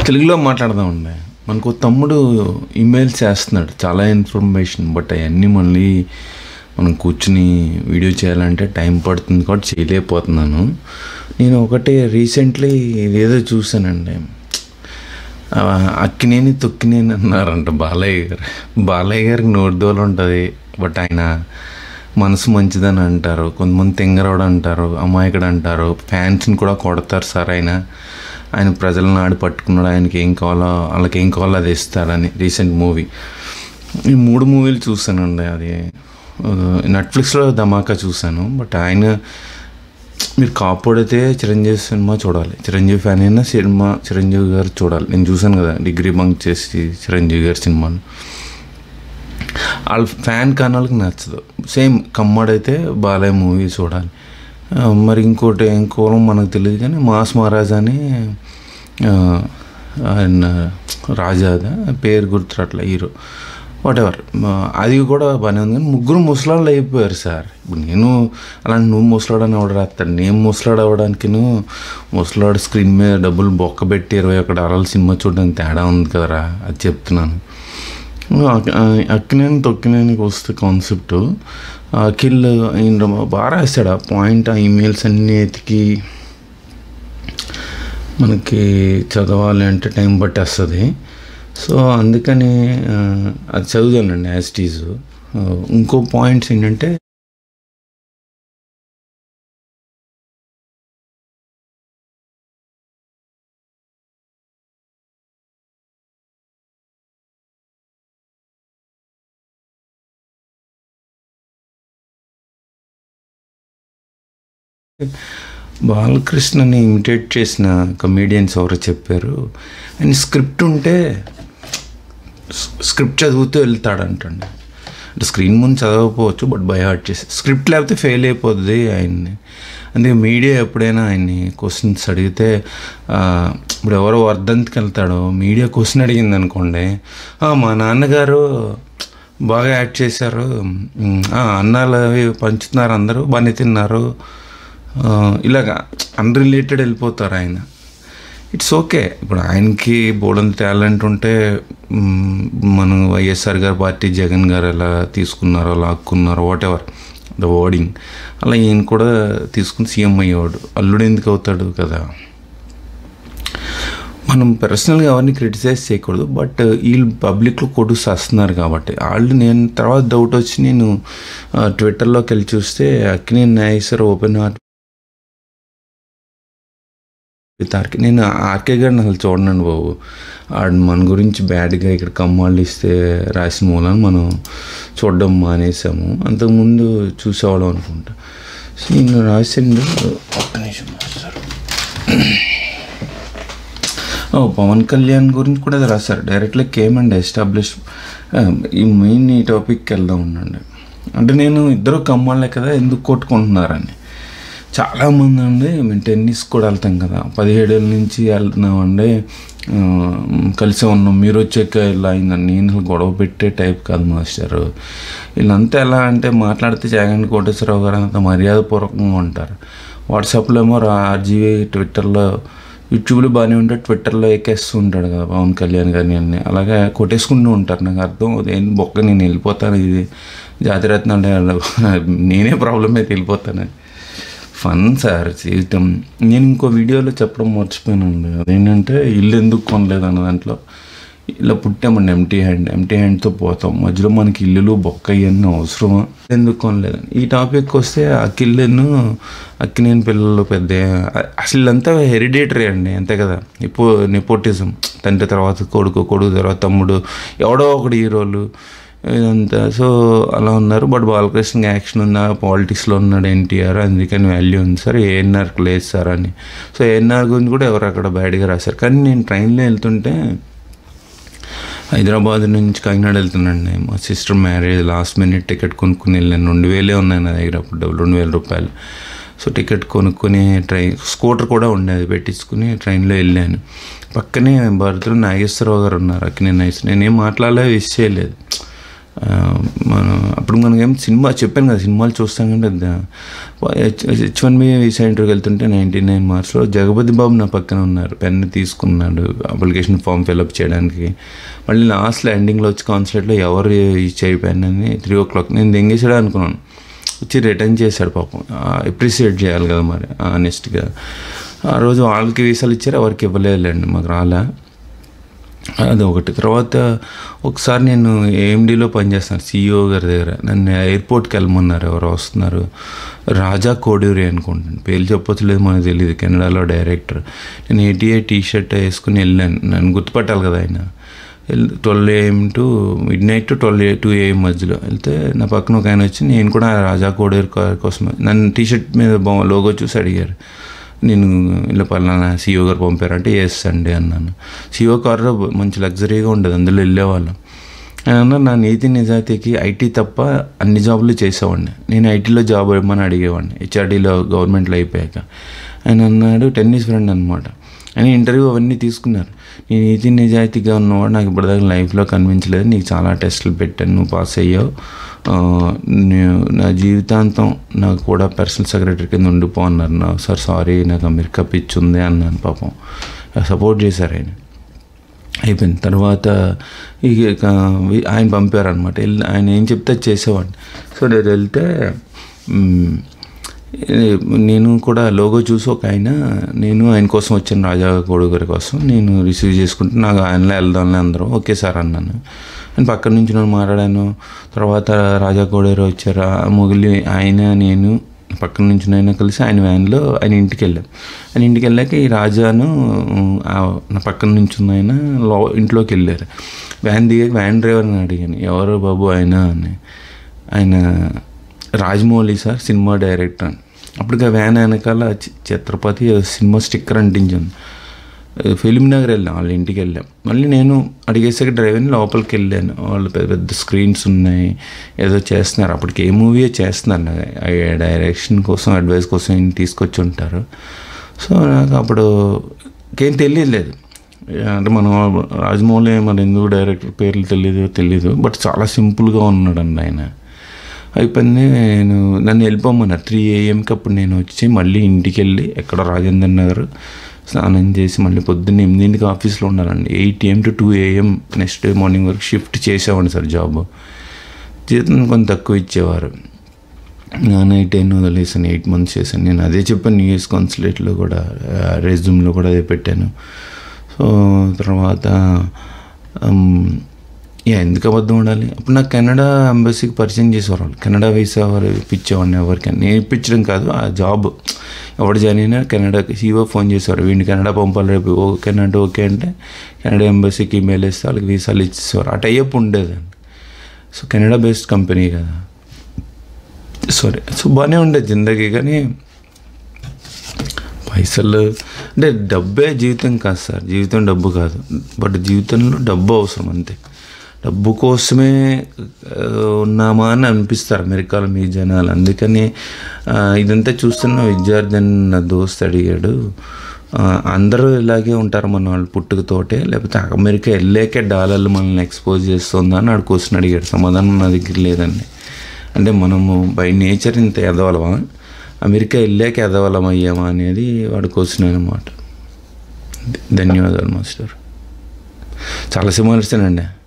తెలుగులో మాట్లాడదామండి మనకు తమ్ముడు ఇమెయిల్స్ చేస్తున్నాడు చాలా ఇన్ఫర్మేషన్ బట్ అవన్నీ మళ్ళీ మనం కూర్చుని వీడియో చేయాలంటే టైం పడుతుంది కాబట్టి చేయలేకపోతున్నాను నేను ఒకటి రీసెంట్లీ ఏదో చూశానండి ఆ, అక్కినేని తొక్కినేని అన్నారంట బాలయ్య గారు బాలయ్య గారికి నోటిదోలు ఉంటుంది బట్ ఆయన మనసు మంచిదని అంటారు కొంతమంది తెంగరవాడు అంటారు అమాయకుడు అంటారు ఫ్యాన్స్ని కూడా కొడతారు సార్ ఆయన ఆయన ప్రజలను ఆడి పట్టుకున్నాడు ఆయనకి ఏం కావాలో వాళ్ళకి ఏం కావాలో అది ఇస్తాడని రీసెంట్ మూవీ ఈ మూడు మూవీలు చూసానండి అది నెట్ఫ్లిక్స్లో ధమాకా చూశాను బట్ ఆయన మీరు కాపాడితే చిరంజీవి సినిమా చూడాలి చిరంజీవి ఫ్యాన్ అయినా సినిమా చిరంజీవి గారు చూడాలి నేను చూశాను కదా డిగ్రీ బంక్ చేసి చిరంజీవి గారి సినిమాను వాళ్ళ ఫ్యాన్ కానాలకు నచ్చదు సేమ్ కమ్మడైతే బాలయ్య మూవీ చూడాలి ఆ, మరి ఇంకోటి ఇంకోలం మనకు తెలియదు కానీ మాస్ మహారాజ్ అని ఆ, ఆయన రాజాదా పేరు గుర్తురట్ల హీరో వాట్ ఎవర్ అది కూడా బాగానే ఉంది కానీ ముగ్గురు ముసలాళ్ళు అయిపోయారు సార్ ఇప్పుడు నేను అలాంటి నువ్వు ముసలాడని ఎవడు రాస్తాడు నేను ముసలాడు అవ్వడానికి ముసలాడు స్క్రీన్ మీద డబ్బులు బొక్క పెట్టి ఇరవై ఒకటి అరల సినిమా చూడడానికి తేడా ఉంది కదరా అది చెప్తున్నాను అక్కినేని తొక్కినేనికి వస్తే కాన్సెప్ట్ అఖిల్ ఆయన బాగా రాశాడు ఆ పాయింట్ ఆ ఈమెయిల్స్ అన్నీ ఎతికి మనకి చదవాలి అంటే టైం పట్టేస్తుంది సో అందుకని ఆ, అది చదువుతానండి యాజ్ టీజ్ ఇంకో పాయింట్స్ ఏంటంటే బాలకృష్ణని ఇమిటేట్ చేసిన కమేడియన్స్ ఎవరో చెప్పారు ఆయన స్క్రిప్ట్ ఉంటే స్క్రిప్ట్ చదువుతూ వెళ్తాడంటండి అంటే స్క్రీన్ ముందు చదవకపోవచ్చు బట్ బై హార్ట్ చేసి స్క్రిప్ట్ లేకపోతే ఫెయిల్ అయిపోతుంది ఆయన్ని అందుకే మీడియా ఎప్పుడైనా ఆయన్ని క్వశ్చన్స్ అడిగితే ఆ, ఇప్పుడు ఎవరో వర్ధంతికి వెళ్తాడో మీడియా క్వశ్చన్ అడిగింది అనుకోండి "ఆ, మా నాన్నగారు బాగా యాక్ట్ చేశారు ఉమ్, ఆ, అన్నాలు అవి పంచుతున్నారు అందరూ బాగానే తిన్నారు ఆ, ఇలాగా అన్రిలేటెడ్ వెళ్ళిపోతారు ఆయన ఇట్స్ ఓకే ఇప్పుడు ఆయనకి బోల్డంత టాలెంట్ ఉంటే మ్, మనం వైఎస్ఆర్ గారి పార్టీ జగన్ గారు ఎలా తీసుకున్నారో లాక్కున్నారో వాట్ ఎవర్ ద వర్డింగ్ అలా ఈయన కూడా తీసుకుని సీఎం అయ్యేవాడు అల్లుడు ఎందుకు అవుతాడు కదా మనం పర్సనల్గా ఎవరిని క్రిటిసైజ్ చేయకూడదు బట్ వీళ్ళు పబ్లిక్లో కొడు వస్తున్నారు కాబట్టి వాళ్ళు నేను తర్వాత డౌట్ వచ్చి నేను ఆ, ట్విట్టర్లోకి వెళ్ళి చూస్తే Akkineni Nageswara open heart with RK నేను ఆర్కే గారిని అసలు చూడనండి బాబు ఆడు మన గురించి బ్యాడ్గా ఇక్కడ కమ్మాళ్ళు ఇస్తే రాసిన మూలాన్ని మనం చూడడం మానేసాము అంతకుముందు చూసేవాళ్ళం అనుకుంటా సో నేను రాసింది ఒక్క నిమిషం మాస్టర్ ఓ పవన్ కళ్యాణ్ గురించి కూడా అది రాశారు డైరెక్ట్లీ కేమ్ అండ్ ఎస్టాబ్లిష్ ఈ మెయిన్ ఈ టాపిక్కి వెళ్దాం ఉండండి అంటే నేను ఇద్దరు కమ్మాళ్ళే కదా ఎందుకు కొట్టుకుంటున్నారని చాలామంది అండి మేము టెన్నిస్ కూడా వెళ్తాం కదా పదిహేడేళ్ళ నుంచి వెళ్తున్నామండి ఆ, కలిసి ఉన్నాం మీరు వచ్చాక ఇలా అయిందని నేను అసలు గొడవ పెట్టే టైప్ కాదు మాస్టర్ వీళ్ళంతా ఎలా అంటే మాట్లాడితే జగన్ కోటేశ్వరరావు గారు అంత మర్యాదపూర్వకంగా ఉంటారు వాట్సాప్లో ఏమో ఆర్జీవీ ట్విట్టర్లో యూట్యూబ్లో బాగానే ఉంటాడు ట్విట్టర్లో ఎక్కేస్తూ ఉంటాడు కదా పవన్ కళ్యాణ్ గారిని అన్ని అలాగే కొట్టేసుకుంటూ ఉంటారు నాకు అర్థం ఏం బొక్క నేను వెళ్ళిపోతాను ఇది జాతిరత్న అంటే నేనే ప్రాబ్లం అయితే వెళ్ళిపోతాను ఫన్ సార్ జీవితం నేను ఇంకో వీడియోలో చెప్పడం మర్చిపోయానండి అదేంటంటే ఇల్లు ఎందుకు కొనలేదు అన్న దాంట్లో ఇలా పుట్టామండి ఎంటీ హ్యాండ్ ఎంటీ హ్యాండ్తో పోతాం మధ్యలో మనకి ఇల్లులు బొక్క ఇవన్నీ అవసరమా ఎందుకు కొనలేదని ఈ టాపిక్ వస్తే అక్కిళ్ళను అక్కినేని పిల్లలు పెద్ద అసలు ఇదంతా హెరిడేటరీ అండి అంతే కదా ఇప్పుడు నెపోటిజం తండ్రి తర్వాత కొడుకు కొడుకు తర్వాత తమ్ముడు ఎవడో ఒకడు హీరోలు ఇదంతా సో అలా ఉన్నారు బట్ బాలకృష్ణకి యాక్షన్ ఉందా పాలిటిక్స్లో ఉన్నాడు ఎన్టీఆర్ అందుకని వాల్యూ ఉంది సార్ ఏఎన్ఆర్కి లేదు సార్ అని సో ఏఎన్ఆర్ గురించి కూడా ఎవరు అక్కడ బ్యాడ్గా రాశారు కానీ నేను ట్రైన్లో వెళ్తుంటే హైదరాబాద్ నుంచి కాకినాడ వెళ్తున్నాండి మా sister marriage last minute ticket కొనుక్కుని వెళ్ళాను రెండు వేలే ఉన్నాయి నా దగ్గర అప్పుడు డబ్బులు రెండు వేల రూపాయలు సో టికెట్ కొనుక్కొని ట్రైన్ స్కూటర్ కూడా ఉండేది పెట్టించుకుని ట్రైన్లో వెళ్ళాను పక్కనే భరతులు నాగేశ్వరరావు గారు ఉన్నారు అక్కినే నాగేశ్వర నేనేం మాట్లాడలే విష్ చేయలేదు ఆ, మనం అప్పుడు మనకేం సినిమా చెప్పాను కదా సినిమాలు చూస్తాం కంటే హెచ్ వన్ బి వీసా ఇంటర్వ్యూకి వెళ్తుంటే నైంటీ నైన్ మార్క్స్లో జగపతి బాబు నా పక్కన ఉన్నారు పెన్ తీసుకున్నాడు అప్లికేషన్ ఫామ్ ఫిల్అప్ చేయడానికి మళ్ళీ లాస్ట్లో ఎండింగ్లో వచ్చి కాన్సర్ట్లో ఎవరు ఇచ్చాయి పెన్ అని త్రీ ఓ క్లాక్ నేను దెంగేసాడు అనుకున్నాను వచ్చి రిటర్న్ చేశాడు పాపం అప్రిషియేట్ చేయాలి కదా మరి ఆనెస్ట్గా ఆ రోజు వాళ్ళకి వీసాలు ఇచ్చారు ఎవరికి ఇవ్వలేదులేండి మాకు రాలే అది ఒకటి తర్వాత ఒకసారి నేను ఏఎండీలో పనిచేస్తాను సిఇఓ గారి దగ్గర నన్ను ఎయిర్పోర్ట్కి వెళ్ళమన్నారు ఎవరు వస్తున్నారు రాజా కోడూరి అనుకుంటాను పేరు చెప్పొచ్చలేదు మనకు తెలియదు కెనడాలో డైరెక్టర్ నేను ఏటీఏ టీ షర్ట్ వేసుకుని వెళ్ళాను నన్ను గుర్తుపట్టాలి కదా ఆయన twelve AM to midnight to twelve two AM మధ్యలో వెళ్తే నా పక్కన ఒక ఆయన వచ్చి నేను కూడా రాజా కోడూరి కోసం నన్ను టీ షర్ట్ మీద లోగో చూసి అడిగారు నేను ఇలా పలానా సీఓ గారు పంపారంటే ఎస్ అండి అన్నాను సీఓ కార్లో మంచి లగ్జరీగా ఉండదు అందులో వెళ్ళేవాళ్ళం ఆయన అన్నారు నా నీతి నిజాయితీకి ఐటీ తప్ప అన్ని జాబులు చేసేవాడిని నేను ఐటీలో జాబ్ ఇవ్వమని అడిగేవాడిని హెచ్ఆర్డీలో గవర్నమెంట్లో అయిపోయాక ఆయన అన్నాడు టెన్నిస్ ఫ్రెండ్ అనమాట అని ఇంటర్వ్యూ అవన్నీ తీసుకున్నారు నీ నీతి నిజాయితీగా ఉన్నవాడు నాకు ఇప్పటిదాకా లైఫ్లో కనిపించలేదు నీకు చాలా టెస్టులు పెట్టాను నువ్వు పాస్ అయ్యావు ఆ, నే- నా జీవితాంతం నాకు కూడా పర్సనల్ సెక్రటరీ కింద ఉండిపో అన్నారు నా సార్ సారీ నాకు అమెరికా పిచ్చి ఉంది అన్నాను పాపం సపోర్ట్ చేశారు ఆయన అయిపోయింది తర్వాత ఇక ఇక ఆయన పంపారనమాట వెళ్ళి ఆయన ఏం చెప్తే అది చేసేవాడిని సో నేను వెళ్తే మ్, ఏ- నేను కూడా లోగో చూసి ఒక ఆయన నేను ఆయన కోసం వచ్చాను రాజా గోడు గారి కోసం నేను రిసీవ్ చేసుకుంటే నాకు ఆయనలో వెళ్దాంలే అందరూ ఓకే సార్ అన్నాను నేను పక్కన నుంచి నేను మాట్లాడాను తర్వాత రాజా గోడేరు వచ్చారు ఆ మొగిలి ఆయన నేను పక్కన నుంచి నేను కలిసి ఆయన వ్యాన్లో ఆయన ఇంటికి వెళ్ళాం ఆయన ఇంటికి వెళ్ళాక ఈ రాజాను ఆ నా పక్కన నుంచి ఉన్న ఆయన లో ఇంట్లోకి వెళ్ళారు వ్యాన్ దిగాక వ్యాన్ డ్రైవర్ని అడిగాను ఎవరు బాబు ఆయన అని ఆయన రాజమౌళి సార్ సినిమా డైరెక్టర్ అని అప్పటికి ఆ వ్యాన్ వెనకాల చి- ఛత్రపతి ఏదో సినిమా స్టిక్కర్ అంటించింది ఫిలిం నగర్ వెళ్ళాం వాళ్ళ ఇంటికి వెళ్ళాం మళ్ళీ నేను అడిగేసాక డ్రైవర్ని లోపలికి వెళ్ళాను వాళ్ళు పెద్ద పెద్ద స్క్రీన్స్ ఉన్నాయి ఏదో చేస్తున్నారు అప్పటికి ఏ మూవీ చేస్తున్నారు నాకు ఆ డైరెక్షన్ కోసం అడ్వైస్ కోసం ఈయన తీసుకొచ్చి ఉంటారు సో నాకు అప్పుడు ఏం తెలియలేదు అంటే మనం రాజమౌళి మన ఎందుకు డైరెక్టర్ పేర్లు తెలియదు తెలీదు బట్ చాలా సింపుల్గా ఉన్నాడండి ఆయన అయిపోయింది నేను నన్ను వెళ్ళిపోమన్నారు త్రీ ఏఎంకి అప్పుడు నేను వచ్చి మళ్ళీ ఇంటికి వెళ్ళి ఎక్కడ రాజేంద్ర నగర్ స్నానం చేసి మళ్ళీ పొద్దున్న ఎనిమిదింటికి ఆఫీస్లో ఉండాలండి eight AM to two AM next day morning వరకు షిఫ్ట్ చేసేవాడిని సార్ జాబ్ జీతం కొంత తక్కువ ఇచ్చేవారు నా నైట్ టెన్ వదిలేసాను ఎయిట్ మంత్స్ చేశాను నేను అదే చెప్పాను న్యూఎస్ కాన్సులేట్లో కూడా రెజ్యూమ్లో కూడా అదే పెట్టాను సో తర్వాత ఉమ్, యా ఎందుకు అబద్ధం ఉండాలి అప్పుడు నాకు కెనడా ఎంబసీకి పరిచయం చేసేవారు వాళ్ళు కెనడా వీసా ఎవరు ఇప్పించేవాడిని ఎవరికైనా నేను ఇప్పించడం కాదు ఆ జాబ్ ఎవడు జాయిన్ అయినా కెనడాకి సీఓ ఫోన్ చేసేవారు వీడిని కెనడా పంపాలి రేపు ఓకే అంటే ఓకే అంటే కెనడా ఎంబసీకి ఈమెయిల్ వేస్తే వాళ్ళకి వీసాలు ఇచ్చేసేవారు ఆ టైప్ ఉండేదండి సో కెనడా బేస్డ్ కంపెనీ కదా సారీ సో బాగానే ఉండేది జిందగీ కానీ పైసలు అంటే డబ్బే జీవితం కాదు సార్ జీవితం డబ్బు కాదు బట్ జీవితంలో డబ్బు అవసరం అంతే డబ్బు కోసమే ఆ, ఉన్నామా అని అనిపిస్తారు అమెరికాలో మీ జనాలు అందుకని ఆ, ఇదంతా చూస్తున్న విద్యార్థి అని నా దోస్త్ అడిగాడు ఆ, అందరూ ఇలాగే ఉంటారు మన వాళ్ళు పుట్టుకతోటే లేకపోతే అమెరికా వెళ్ళాకే డాలర్లు మనల్ని ఎక్స్పోజ్ చేస్తుందా అని ఆడు క్వశ్చన్ అడిగాడు సమాధానం నా దగ్గర లేదండి అంటే మనము బై నేచర్ ఇంత ఎదవలమా అమెరికా వెళ్ళాక ఎదవలం అయ్యామా అనేది వాడు క్వశ్చన్ అనమాట ధన్యవాదాలు మాస్టర్ చాలా సినిమాలు ఇస్తానండి